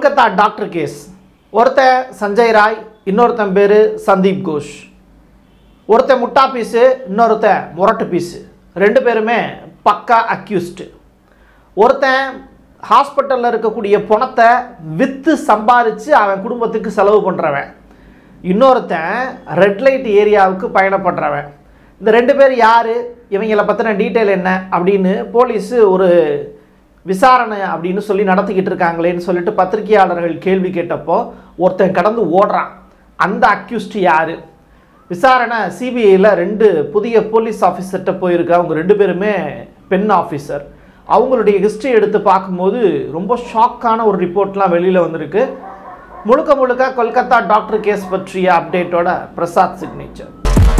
Kolkata doctor case ஒருத்தன் சஞ்சய் ராய் இன்னொருத்தன் பேர் சந்தீப் கோஷ் ஒருத்தன் முட்டா பீஸு இன்னொருத்தன் முரட்டு பீஸு ரெண்டு பேருமே பக்கா அக்யூஸ்டு ஒருத்தன் ஹாஸ்பிட்டலில் இருக்கக்கூடிய பணத்தை விற்று சம்பாரித்து அவன் குடும்பத்துக்கு செலவு பண்ணுறவன் இன்னொருத்தன் ரெட் லைட் ஏரியாவுக்கு பயணப்படுறவன் இந்த ரெண்டு பேர் யார் இவங்களை பற்றின டீட்டெயில் என்ன அப்படின்னு போலீஸு ஒரு விசாரணை அப்படின்னு சொல்லி நடத்திக்கிட்டு இருக்காங்களேன்னு சொல்லிட்டு பத்திரிகையாளர்கள் கேள்வி கேட்டப்போ ஒருத்தன் கடந்து ஓடுறான் அந்த அக்யூஸ்ட் யார் விசாரணை சிபிஐயில் ரெண்டு புதிய போலீஸ் ஆஃபீஸர்கிட்ட போயிருக்கு அவங்க ரெண்டு பேருமே பெண் ஆஃபீஸர் அவங்களுடைய ஹிஸ்ட்ரி எடுத்து பார்க்கும்போது ரொம்ப ஷாக்கான ஒரு ரிப்போர்ட்லாம் வெளியில் வந்திருக்கு முழுக்க முழுக்க கொல்கத்தா டாக்டர் கேஸ் பற்றிய அப்டேட்டோட பிரசாத் சிக்னேச்சர்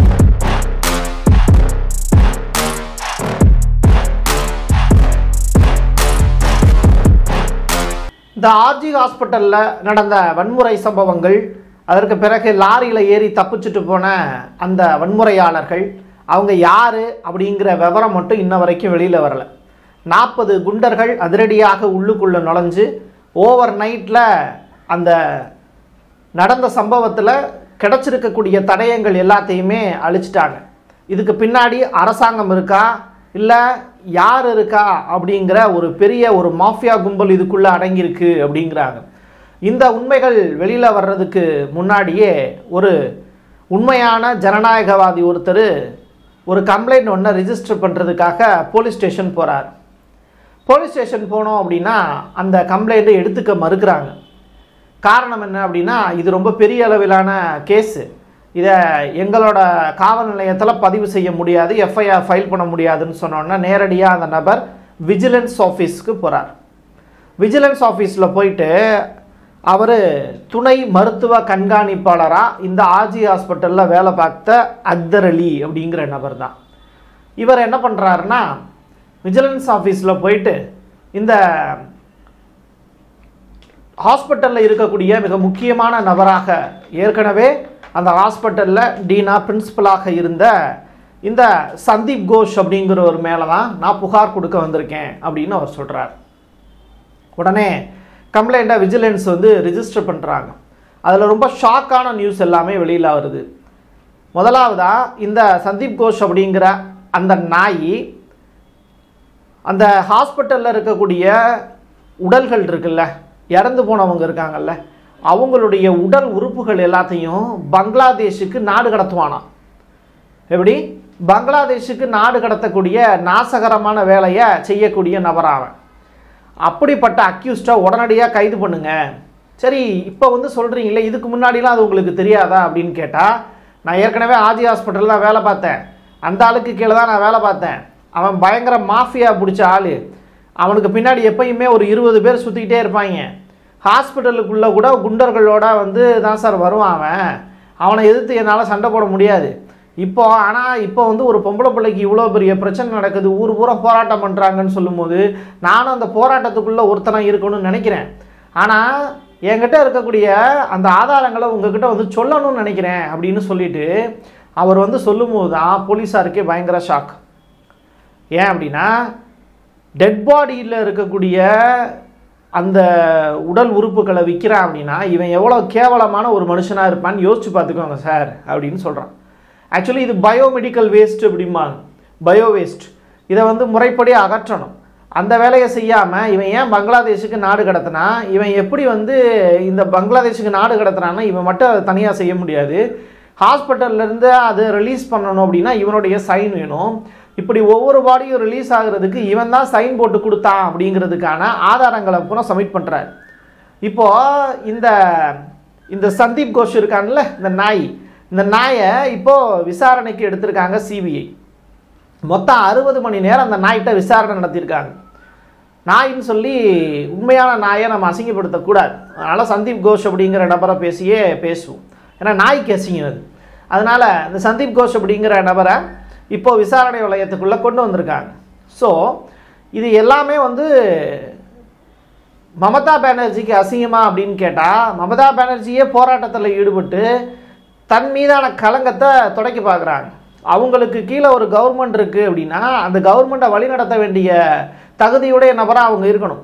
இந்த ஆர்ஜி ஹாஸ்பிட்டலில் நடந்த வன்முறை சம்பவங்கள் அதற்கு பிறகு லாரியில் ஏறி தப்பிச்சுட்டு போன அந்த வன்முறையாளர்கள் அவங்க யார் அப்படிங்கிற விவரம் மட்டும் இன்ன வரைக்கும் வெளியில் வரல நாற்பது குண்டர்கள் அதிரடியாக உள்ளுக்குள்ளே நுழைஞ்சு ஓவர் நைட்டில் அந்த நடந்த சம்பவத்தில் கிடச்சிருக்கக்கூடிய தடயங்கள் எல்லாத்தையுமே அழிச்சிட்டாங்க இதுக்கு பின்னாடி அரசாங்கம் இருக்கா இல்லை யார் இருக்கா அப்படிங்கிற ஒரு பெரிய ஒரு மாஃபியா கும்பல் இதுக்குள்ளே அடங்கியிருக்கு அப்படிங்கிறாங்க இந்த உண்மைகள் வெளியில் வர்றதுக்கு முன்னாடியே ஒரு உண்மையான ஜனநாயகவாதி ஒருத்தர் ஒரு கம்ப்ளைண்ட் ஒன்று ரிஜிஸ்டர் பண்ணுறதுக்காக போலீஸ் ஸ்டேஷன் போகிறார் போலீஸ் ஸ்டேஷன் போனோம் அப்படின்னா அந்த கம்ப்ளைண்ட்டை எடுத்துக்க மறுக்கிறாங்க காரணம் என்ன அப்படின்னா இது ரொம்ப பெரிய அளவிலான கேஸு இதை எங்களோட காவல் நிலையத்தில் பதிவு செய்ய முடியாது எஃப்ஐஆர் ஃபைல் பண்ண முடியாதுன்னு சொன்னோன்னா நேரடியாக அந்த நபர் விஜிலன்ஸ் ஆஃபீஸ்க்கு போகிறார் விஜிலன்ஸ் ஆஃபீஸில் போயிட்டு அவர் துணை மருத்துவ கண்காணிப்பாளராக இந்த ஆர்ஜி ஹாஸ்பிட்டலில் வேலை பார்த்த அக்தர் அலி அப்படிங்கிற நபர் தான் இவர் என்ன பண்ணுறாருன்னா விஜிலன்ஸ் ஆஃபீஸில் போயிட்டு இந்த ஹாஸ்பிட்டலில் இருக்கக்கூடிய மிக முக்கியமான நபராக ஏற்கனவே அந்த ஹாஸ்பிட்டலில் டீனா பிரின்சிபலாக இருந்த இந்த சந்தீப் கோஷ் அப்படிங்கிற ஒரு மேலே தான் நான் புகார் கொடுக்க வந்திருக்கேன் அப்படின்னு அவர் சொல்கிறார் உடனே கம்ப்ளைண்ட்டை விஜிலன்ஸ் வந்து ரிஜிஸ்டர் பண்ணுறாங்க அதில் ரொம்ப ஷாக்கான நியூஸ் எல்லாமே வெளியில் வருது முதலாவதாக இந்த சந்தீப் கோஷ் அப்படிங்கிற அந்த நாய் அந்த ஹாஸ்பிட்டலில் இருக்கக்கூடிய உடல்கள் இருக்குல்ல இறந்து போனவங்க இருக்காங்கல்ல அவங்களுடைய உடல் உறுப்புகள் எல்லாத்தையும் பங்களாதேஷுக்கு நாடு கடத்துவானாம் எப்படி பங்களாதேஷுக்கு நாடு கடத்தக்கூடிய நாசகரமான வேலையை செய்யக்கூடிய நபராவன் அப்படிப்பட்ட அக்யூஸ்டை உடனடியாக கைது பண்ணுங்க சரி இப்போ வந்து சொல்கிறீங்களே இதுக்கு முன்னாடிலாம் அது உங்களுக்கு தெரியாதா அப்படின்னு கேட்டால் நான் ஏற்கனவே ஆஜி ஹாஸ்பிட்டலில் தான் வேலை பார்த்தேன் அந்த ஆளுக்கு கீழே தான் நான் வேலை பார்த்தேன் அவன் பயங்கர மாஃபியா பிடிச்ச ஆள் அவனுக்கு பின்னாடி எப்பயுமே ஒரு இருபது பேர் சுற்றிக்கிட்டே இருப்பாங்க ஹாஸ்பிட்டலுக்குள்ளே கூட குண்டர்களோட வந்து தான் சார் வருவான் அவன் அவனை எதிர்த்து என்னால் சண்டை போட முடியாது இப்போ ஆனால் இப்போ வந்து ஒரு பொம்பளை பிள்ளைக்கு இவ்வளோ பெரிய பிரச்சனை நடக்குது ஊர் பூரா போராட்டம் பண்ணுறாங்கன்னு சொல்லும்போது நானும் அந்த போராட்டத்துக்குள்ளே ஒருத்தனாக இருக்கணும்னு நினைக்கிறேன் ஆனால் என்கிட்ட இருக்கக்கூடிய அந்த ஆதாரங்களை உங்ககிட்ட வந்து சொல்லணும்னு நினைக்கிறேன் அப்படின்னு சொல்லிட்டு அவர் வந்து சொல்லும்போது தான் போலீஸாருக்கே பயங்கர ஷாக் ஏன் அப்படின்னா டெட் பாடியில் இருக்கக்கூடிய அந்த உடல் உறுப்புகளை விற்கிறான் அப்படின்னா இவன் எவ்வளோ கேவலமான ஒரு மனுஷனாக இருப்பான்னு யோசிச்சு பார்த்துக்கோங்க சார் அப்படின்னு சொல்கிறான் ஆக்சுவலி இது பயோமெடிக்கல் வேஸ்ட் அப்படிம்பாங்க பயோ வேஸ்ட் இதை வந்து முறைப்படி அகற்றணும் அந்த வேலையை செய்யாமல் இவன் ஏன் பங்களாதேஷுக்கு நாடு கடத்தினா இவன் எப்படி வந்து இந்த பங்களாதேஷுக்கு நாடு கடத்துறான்னா இவன் மட்டும் அதை தனியாக செய்ய முடியாது ஹாஸ்பிட்டல்லேருந்து அதை ரிலீஸ் பண்ணணும் அப்படின்னா இவனுடைய சைன் வேணும் இப்படி ஒவ்வொரு பாடியும் ரிலீஸ் ஆகுறதுக்கு இவன் தான் சைன் போட்டு கொடுத்தான் அப்படிங்கிறதுக்கான ஆதாரங்களை பூரா சப்மிட் பண்ணுறாரு இப்போது இந்த இந்த சந்தீப் கோஷ் இருக்கான்ல இந்த நாய் இந்த நாயை இப்போது விசாரணைக்கு எடுத்திருக்காங்க சிபிஐ மொத்தம் அறுபது மணி நேரம் அந்த நாய்கிட்ட விசாரணை நடத்தியிருக்காங்க நாயின்னு சொல்லி உண்மையான நாயை நம்ம அசிங்கப்படுத்தக்கூடாது அதனால் சந்தீப் கோஷ் அப்படிங்கிற நபரை பேசியே பேசுவோம் ஏன்னா நாய்க்கு அசிங்கம் அது அதனால் இந்த சந்தீப் கோஷ் அப்படிங்கிற நபரை இப்போ விசாரணை வளையத்துக்குள்ளே கொண்டு வந்திருக்காங்க ஸோ இது எல்லாமே வந்து மமதா பானர்ஜிக்கு அசிங்கமா அப்படின்னு கேட்டால் மமதா பானர்ஜியே போராட்டத்தில் ஈடுபட்டு தன் மீதான களங்கத்தை தொடக்க பார்க்குறாங்க அவங்களுக்கு கீழே ஒரு கவர்மெண்ட் இருக்குது அப்படின்னா அந்த கவர்மெண்ட்டை வழிநடத்த வேண்டிய தகுதியுடைய நபராக அவங்க இருக்கணும்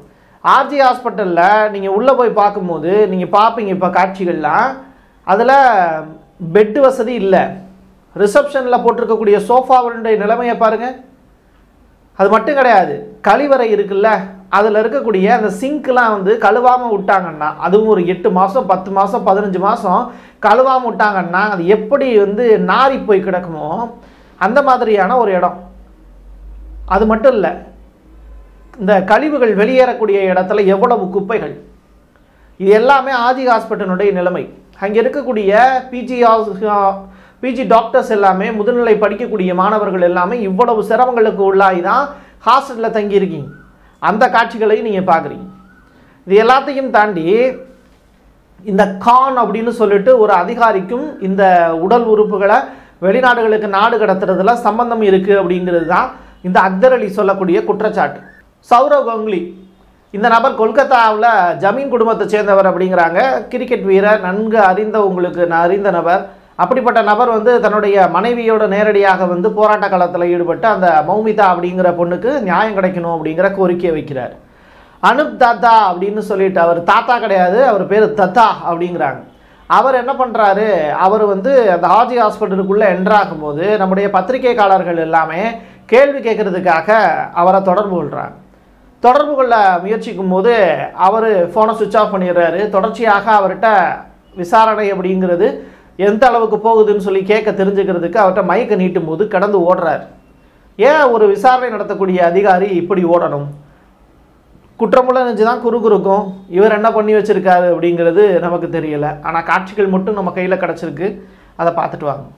ஆர்ஜி ஹாஸ்பிட்டலில் நீங்கள் உள்ளே போய் பார்க்கும்போது நீங்கள் பார்ப்பீங்க இப்போ காட்சிகள்லாம் அதில் பெட்டு வசதி இல்லை ரிசப்ஷனில் போட்டிருக்கக்கூடிய சோஃபாவுடைய நிலைமையை பாருங்கள் அது மட்டும் கிடையாது கழிவறை இருக்குல்ல அதில் இருக்கக்கூடிய அந்த சிங்க்லாம் வந்து கழுவாமல் விட்டாங்கன்னா அதுவும் ஒரு எட்டு மாதம் பத்து மாதம் பதினஞ்சு மாதம் கழுவாமல் விட்டாங்கன்னா அது எப்படி வந்து நாரி போய் கிடக்குமோ அந்த மாதிரியான ஒரு இடம் அது மட்டும் இல்லை இந்த கழிவுகள் வெளியேறக்கூடிய இடத்துல எவ்வளவு குப்பைகள் இது எல்லாமே ஆதி ஹாஸ்பிட்டலுடைய நிலைமை அங்கே இருக்கக்கூடிய பிஜி பிஜி டாக்டர்ஸ் எல்லாமே முதுநிலை படிக்கக்கூடிய மாணவர்கள் எல்லாமே இவ்வளவு சிரமங்களுக்கு உள்ளாகி தான் ஹாஸ்டலில் தங்கியிருக்கீங்க அந்த காட்சிகளையும் நீங்கள் பார்க்குறீங்க இது எல்லாத்தையும் தாண்டி இந்த கான் அப்படின்னு சொல்லிட்டு ஒரு அதிகாரிக்கும் இந்த உடல் உறுப்புகளை வெளிநாடுகளுக்கு நாடு கடத்துறதுல சம்பந்தம் இருக்குது அப்படிங்கிறது தான் இந்த அக்தர் அலி சொல்லக்கூடிய குற்றச்சாட்டு சௌரவ் கங்குலி இந்த நபர் கொல்கத்தாவில் ஜமீன் குடும்பத்தை சேர்ந்தவர் அப்படிங்கிறாங்க கிரிக்கெட் வீரர் நன்கு அறிந்த உங்களுக்கு நான் அறிந்த நபர் அப்படிப்பட்ட நபர் வந்து தன்னுடைய மனைவியோட நேரடியாக வந்து போராட்ட காலத்தில் ஈடுபட்டு அந்த மௌமிதா அப்படிங்கிற பொண்ணுக்கு நியாயம் கிடைக்கணும் அப்படிங்கிற கோரிக்கையை வைக்கிறார் அனுப் தாத்தா அப்படின்னு சொல்லிட்டு அவர் தாத்தா கிடையாது அவர் பேர் தத்தா அப்படிங்கிறாங்க அவர் என்ன பண்ணுறாரு அவர் வந்து அந்த ஆர்ஜி ஹாஸ்பிட்டலுக்குள்ளே என்ட்ராகும் போது நம்முடைய பத்திரிகைக்காரர்கள் எல்லாமே கேள்வி கேட்கறதுக்காக அவரை தொடர்பு கொள்கிறாங்க தொடர்பு கொள்ள முயற்சிக்கும் போது அவர் ஃபோனை சுவிட்ச் ஆஃப் பண்ணிடுறாரு தொடர்ச்சியாக அவர்கிட்ட விசாரணை அப்படிங்கிறது எந்த அளவுக்கு போகுதுன்னு சொல்லி கேட்க தெரிஞ்சுக்கிறதுக்கு அவர்கிட்ட மயக்க நீட்டும் போது கடந்து ஓடுறார் ஏன் ஒரு விசாரணை நடத்தக்கூடிய அதிகாரி இப்படி ஓடணும் குற்றமுள்ள நெஞ்சு தான் குறுகுறுக்கும் இவர் என்ன பண்ணி வச்சிருக்காரு அப்படிங்கிறது நமக்கு தெரியல ஆனால் காட்சிகள் மட்டும் நம்ம கையில் கிடச்சிருக்கு அதை பார்த்துட்டு வாங்க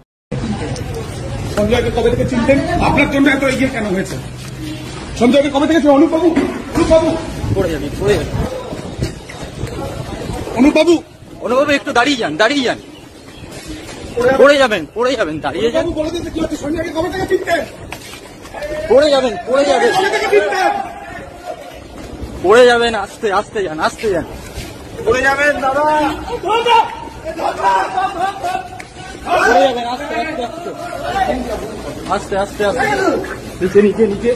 সঞ্জয়কে কবে থেকে চিনতেন আপনার জন্য এত এগিয়ে কেন হয়েছে সঞ্জয়কে কবে থেকে চিনেন? অনুপবাবু অনুপবাবু পড়ে যাবে পড়ে যাবে অনুপবাবু অনুভব একটু দাঁড়িয়ে যান দাঁড়িয়ে যান পড়ে যাবেন পড়ে যাবেন দাঁড়িয়ে যান অনুপবাবু বলে দিতে কি হচ্ছে সঞ্জয়কে কবে থেকে চিনতেন পড়ে যাবেন পড়ে যাবেন কবে থেকে চিনতেন পড়ে যাবেন আস্তে আস্তে যান আস্তে যান পড়ে যাবেন দাদা পড়ে যাবেন আস্তে আস্তে আস্তে আস্তে আস্তে আস্তে নিচে নিচে নিচে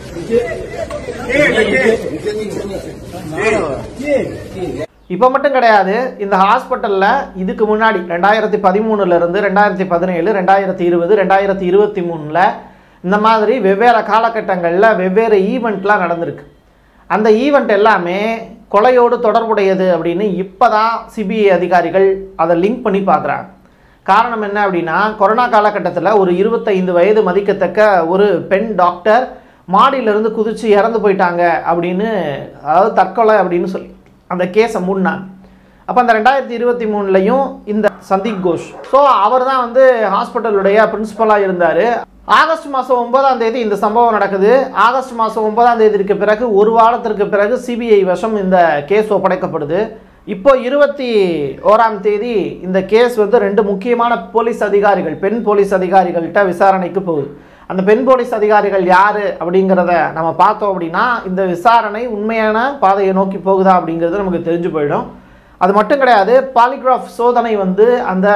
இப்போ மட்டும் கிடையாது இந்த ஹாஸ்பிட்டலில் இதுக்கு முன்னாடி ரெண்டாயிரத்தி பதிமூணுலேருந்து ரெண்டாயிரத்தி பதினேழு ரெண்டாயிரத்தி இருபது ரெண்டாயிரத்தி இருபத்தி மூணில் இந்த மாதிரி வெவ்வேறு காலகட்டங்களில் வெவ்வேறு ஈவெண்ட்லாம் நடந்திருக்கு அந்த ஈவெண்ட் எல்லாமே கொலையோடு தொடர்புடையது அப்படின்னு இப்போ தான் சிபிஐ அதிகாரிகள் அதை லிங்க் பண்ணி பார்க்குறாங்க காரணம் என்ன அப்படின்னா கொரோனா காலகட்டத்தில் ஒரு இருபத்தைந்து வயது மதிக்கத்தக்க ஒரு பெண் டாக்டர் மாடியிலிருந்து குதிச்சு இறந்து போயிட்டாங்க அப்படின்னு அதாவது தற்கொலை அப்படின்னு சொல்லி அந்த கேஸை மூடினாங்க அப்போ அந்த ரெண்டாயிரத்தி இருபத்தி மூணுலையும் இந்த சந்தீப் கோஷ் ஸோ அவர் தான் வந்து ஹாஸ்பிட்டலுடைய பிரின்சிபலாக இருந்தார் ஆகஸ்ட் மாதம் ஒன்பதாம் தேதி இந்த சம்பவம் நடக்குது ஆகஸ்ட் மாதம் ஒன்பதாம் தேதிக்கு பிறகு ஒரு வாரத்திற்கு பிறகு சிபிஐ வசம் இந்த கேஸ் ஒப்படைக்கப்படுது இப்போ இருபத்தி ஓராம் தேதி இந்த கேஸ் வந்து ரெண்டு முக்கியமான போலீஸ் அதிகாரிகள் பெண் போலீஸ் அதிகாரிகள்கிட்ட விசாரணைக்கு போகுது அந்த பெண் போலீஸ் அதிகாரிகள் யார் அப்படிங்கிறத நம்ம பார்த்தோம் அப்படின்னா இந்த விசாரணை உண்மையான பாதையை நோக்கி போகுதா அப்படிங்கிறது நமக்கு தெரிஞ்சு போயிடும் அது மட்டும் கிடையாது பாலிகிராஃப் சோதனை வந்து அந்த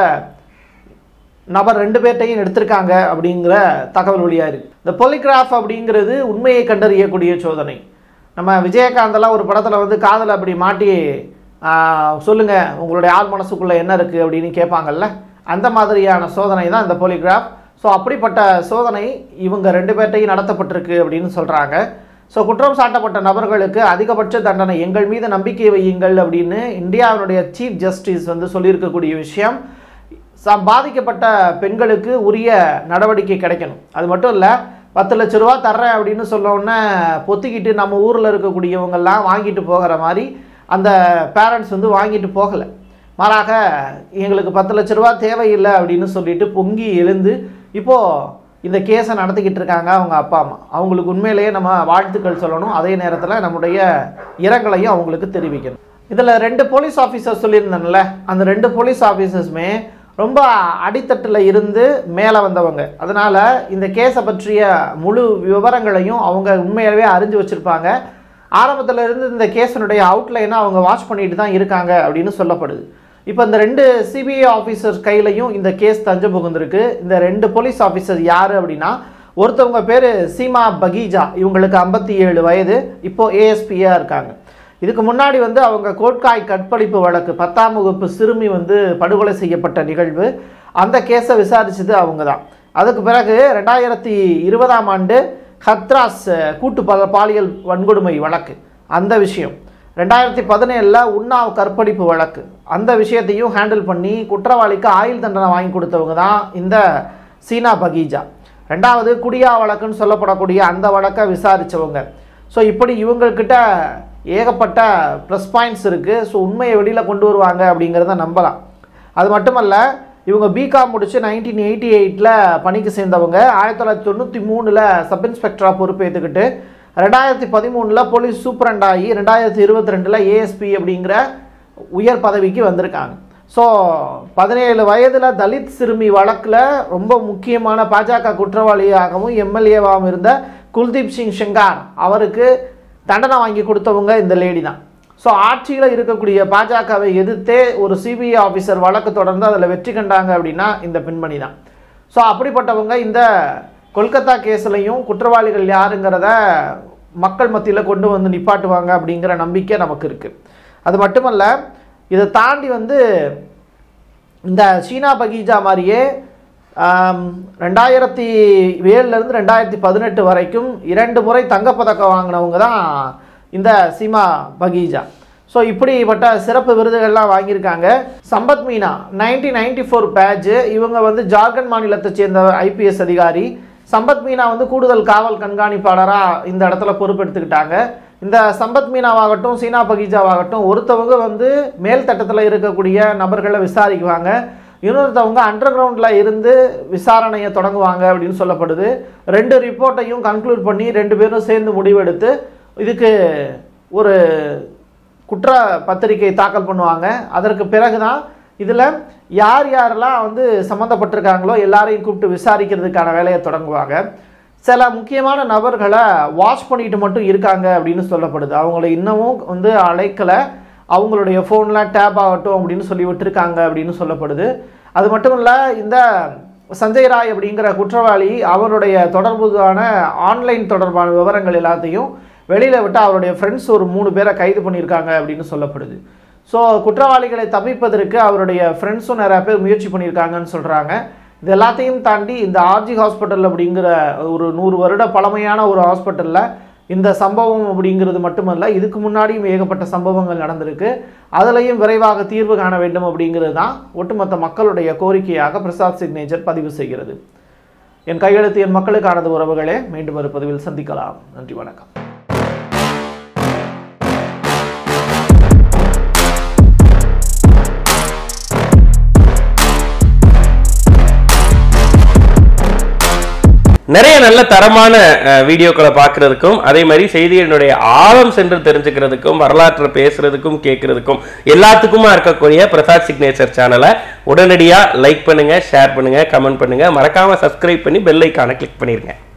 நபர் ரெண்டு பேர்ட்டையும் எடுத்திருக்காங்க அப்படிங்கிற தகவல் வெளியாக இருக்குது இந்த பொலிகிராஃப் அப்படிங்கிறது உண்மையை கண்டறியக்கூடிய சோதனை நம்ம விஜயகாந்தெல்லாம் ஒரு படத்தில் வந்து காதலை அப்படி மாட்டி ஆஹ், சொல்லுங்க உங்களுடைய ஆள் மனசுக்குள்ளே என்ன இருக்குது அப்படின்னு கேட்பாங்கல்ல அந்த மாதிரியான சோதனை தான் இந்த பொலிகிராஃப் ஸோ அப்படிப்பட்ட சோதனை இவங்க ரெண்டு பேர்ட்டையும் நடத்தப்பட்டிருக்கு அப்படின்னு சொல்கிறாங்க ஸோ குற்றம் சாட்டப்பட்ட நபர்களுக்கு அதிகபட்ச தண்டனை எங்கள் மீது நம்பிக்கை வையுங்கள் அப்படின்னு இந்தியாவினுடைய சீஃப் ஜஸ்டிஸ் வந்து சொல்லியிருக்கக்கூடிய விஷயம் ச- பாதிக்கப்பட்ட பெண்களுக்கு உரிய நடவடிக்கை கிடைக்கணும் அது மட்டும் இல்லை பத்து லட்ச ரூபா தர்றேன் அப்படின்னு சொன்ன உடனே பொத்திக்கிட்டு நம்ம ஊரில் இருக்கக்கூடியவங்கெல்லாம் வாங்கிட்டு போகிற மாதிரி அந்த பேரண்ட்ஸ் வந்து வாங்கிட்டு போகலை மாறாக எங்களுக்கு பத்து லட்ச ரூபா தேவையில்லை அப்படின்னு சொல்லிட்டு பொங்கி எழுந்து இப்போது இந்த கேஸை நடத்திக்கிட்டு இருக்காங்க அவங்க அப்பா அம்மா அவங்களுக்கு உண்மையிலேயே நம்ம வாழ்த்துக்கள் சொல்லணும் அதே நேரத்தில் நம்முடைய இரங்கலையும் அவங்களுக்கு தெரிவிக்கணும் இதில் ரெண்டு போலீஸ் ஆஃபீஸர் சொல்லியிருந்தேன்ல அந்த ரெண்டு போலீஸ் ஆஃபீஸர்ஸுமே ரொம்ப அடித்தட்டில் இருந்து மேலே வந்தவங்க அதனால் இந்த கேஸை பற்றிய முழு விவரங்களையும் அவங்க உண்மையாகவே அறிஞ்சு வச்சுருப்பாங்க ஆரம்பத்தில் இருந்து இந்த கேஸினுடைய அவுட்லைனை அவங்க வாட்ச் பண்ணிட்டு தான் இருக்காங்க அப்படின்னு சொல்லப்படுது இப்போ இந்த ரெண்டு சிபிஐ ஆஃபீஸர்ஸ் கையிலையும் இந்த கேஸ் தஞ்சு புகுந்திருக்கு இந்த ரெண்டு போலீஸ் ஆஃபீஸர் யார் அப்படின்னா ஒருத்தவங்க பேர் சீமா பகீஜா இவங்களுக்கு ஐம்பத்தி ஏழு வயது இப்போ ஏஎஸ்பியாக இருக்காங்க இதுக்கு முன்னாடி வந்து அவங்க கோட்காய் கற்பழிப்பு வழக்கு பத்தாம் வகுப்பு சிறுமி வந்து படுகொலை செய்யப்பட்ட நிகழ்வு அந்த கேஸை விசாரிச்சது அவங்க தான் அதுக்கு பிறகு ரெண்டாயிரத்தி இருபதாம் ஆண்டு ஹத்ராஸ் கூட்டு பல பாலியல் வன்கொடுமை வழக்கு அந்த விஷயம் ரெண்டாயிரத்தி பதினேழில் உன்னாவ் கற்பழிப்பு வழக்கு அந்த விஷயத்தையும் ஹேண்டில் பண்ணி குற்றவாளிக்கு ஆயுள் தண்டனை வாங்கி கொடுத்தவங்க தான் இந்த சீனா பகீஜா ரெண்டாவது குடியா வழக்குன்னு சொல்லப்படக்கூடிய அந்த வழக்கை விசாரித்தவங்க ஸோ இப்படி இவங்கக்கிட்ட ஏகப்பட்ட ப்ளஸ் பாயிண்ட்ஸ் இருக்குது ஸோ உண்மையை வெளியில் கொண்டு வருவாங்க அப்படிங்கிறத நம்பலாம் அது மட்டுமல்ல இவங்க பிகாம் முடிச்சு நைன்டீன் எயிட்டி எயிட்டில் பணிக்கு சேர்ந்தவங்க ஆயிரத்தி தொள்ளாயிரத்தி தொண்ணூற்றி மூணில் சப் இன்ஸ்பெக்டராக பொறுப்பேற்றுக்கிட்டு ரெண்டாயிரத்தி பதிமூணில் போலீஸ் சூப்பரண்ட் ஆகி ரெண்டாயிரத்தி இருபத்தி ரெண்டில் ஏஎஸ்பி அப்படிங்கிற உயர் பதவிக்கு வந்திருக்காங்க ஸோ பதினேழு வயதில் தலித் சிறுமி வழக்கில் ரொம்ப முக்கியமான பாஜக குற்றவாளியாகவும் எம்எல்ஏவாகவும் இருந்த குல்தீப் சிங் ஷெங்கார் அவருக்கு தண்டனை வாங்கி கொடுத்தவங்க இந்த லேடி தான் ஸோ ஆட்சியில் இருக்கக்கூடிய பாஜகவை எதிர்த்தே ஒரு சிபிஐ ஆஃபீஸர் வழக்கு தொடர்ந்து அதில் வெற்றி கண்டாங்க அப்படின்னா இந்த பெண்மணி தான் ஸோ அப்படிப்பட்டவங்க இந்த கொல்கத்தா கேஸ்லையும் குற்றவாளிகள் யாருங்கிறத மக்கள் மத்தியில் கொண்டு வந்து நிப்பாட்டுவாங்க அப்படிங்கிற நம்பிக்கை நமக்கு இருக்குது அது மட்டுமல்ல இதை தாண்டி வந்து இந்த சீனா பகீஜா மாதிரியே ஆம், ரெண்டாயிரத்தி ஏழுலேருந்து ரெண்டாயிரத்தி பதினெட்டு வரைக்கும் இரண்டு முறை தங்கப்பதக்கம் வாங்கினவங்க தான் இந்த சீமா பகீஜா ஸோ இப்படிப்பட்ட சிறப்பு விருதுகள்லாம் வாங்கியிருக்காங்க Sampath Meena nineteen ninety four batch இவங்க வந்து ஜார்க்கண்ட் மாநிலத்தை சேர்ந்த ஐபிஎஸ் அதிகாரி சம்பத் மீனா வந்து கூடுதல் காவல் கண்காணிப்பாளராக இந்த இடத்துல பொறுப்பெடுத்துக்கிட்டாங்க இந்த சம்பத் மீனாவாகட்டும் சீனா பகீஜாவாகட்டும் ஒருத்தவங்க வந்து மேல் தட்டத்தில் இருக்கக்கூடிய நபர்களை விசாரிக்குவாங்க இன்னொருத்தவங்க அண்டர் கிரவுண்டில் இருந்து விசாரணையை தொடங்குவாங்க அப்படின்னு சொல்லப்படுது ரெண்டு ரிப்போர்ட்டையும் கன்க்ளூட் பண்ணி ரெண்டு பேரும் சேர்ந்து முடிவெடுத்து இதுக்கு ஒரு குற்ற பத்திரிகை தாக்கல் பண்ணுவாங்க அதற்கு பிறகு தான் இதில் யார் யாரெல்லாம் வந்து சம்மந்தப்பட்டிருக்காங்களோ எல்லாரையும் கூப்பிட்டு விசாரிக்கிறதுக்கான வேலையை தொடங்குவாங்க சில முக்கியமான நபர்களை வாட்ச் பண்ணிட்டு மட்டும் இருக்காங்க அப்படின்னு சொல்லப்படுது அவங்கள இன்னமும் வந்து அழைக்கலை அவங்களுடைய ஃபோன்லாம் டேப் ஆகட்டும் அப்படின்னு சொல்லி விட்டுருக்காங்க அப்படின்னு சொல்லப்படுது அது மட்டும் இல்லை இந்த சஞ்சய் ராய் அப்படிங்கிற குற்றவாளி அவருடைய தொடர்புக்கான ஆன்லைன் தொடர்பான விவரங்கள் எல்லாத்தையும் வெளியில் விட்டு அவருடைய ஃப்ரெண்ட்ஸ் ஒரு மூணு பேரை கைது பண்ணியிருக்காங்க அப்படின்னு சொல்லப்படுது ஸோ குற்றவாளிகளை தப்பிப்பதற்கு அவருடைய ஃப்ரெண்ட்ஸும் நிறைய பேர் முயற்சி பண்ணியிருக்காங்கன்னு சொல்கிறாங்க இது எல்லாத்தையும் தாண்டி இந்த ஆர்ஜி ஹாஸ்பிட்டல் அப்படிங்கிற ஒரு நூறு வருட பழமையான ஒரு ஹாஸ்பிட்டலில் இந்த சம்பவம் அப்படிங்கிறது மட்டுமல்ல இதுக்கு முன்னாடியும் ஏகப்பட்ட சம்பவங்கள் நடந்திருக்கு அதுலேயும் விரைவாக தீர்வு காண வேண்டும் அப்படிங்கிறது தான் ஒட்டுமொத்த மக்களுடைய கோரிக்கையாக பிரசாத் சிக்னேச்சர் பதிவு செய்கிறது என் கையெழுத்து என் மக்களுக்கானது உறவுகளே மீண்டும் ஒரு பதிவில் சந்திக்கலாம் நன்றி வணக்கம் நிறைய நல்ல தரமான அஹ், வீடியோக்களை பார்க்கறதுக்கும் அதே மாதிரி செய்திகளினுடைய ஆழம் சென்று தெரிஞ்சுக்கிறதுக்கும் வரலாற்றை பேசுறதுக்கும் கேட்கறதுக்கும் எல்லாத்துக்குமா இருக்கக்கூடிய பிரசாத் சிக்னேச்சர் சேனலை உடனடியாக லைக் பண்ணுங்க ஷேர் பண்ணுங்க கமெண்ட் பண்ணுங்க மறக்காம சப்ஸ்கிரைப் பண்ணி பெல் ஐக்கானை கிளிக் பண்ணிருங்க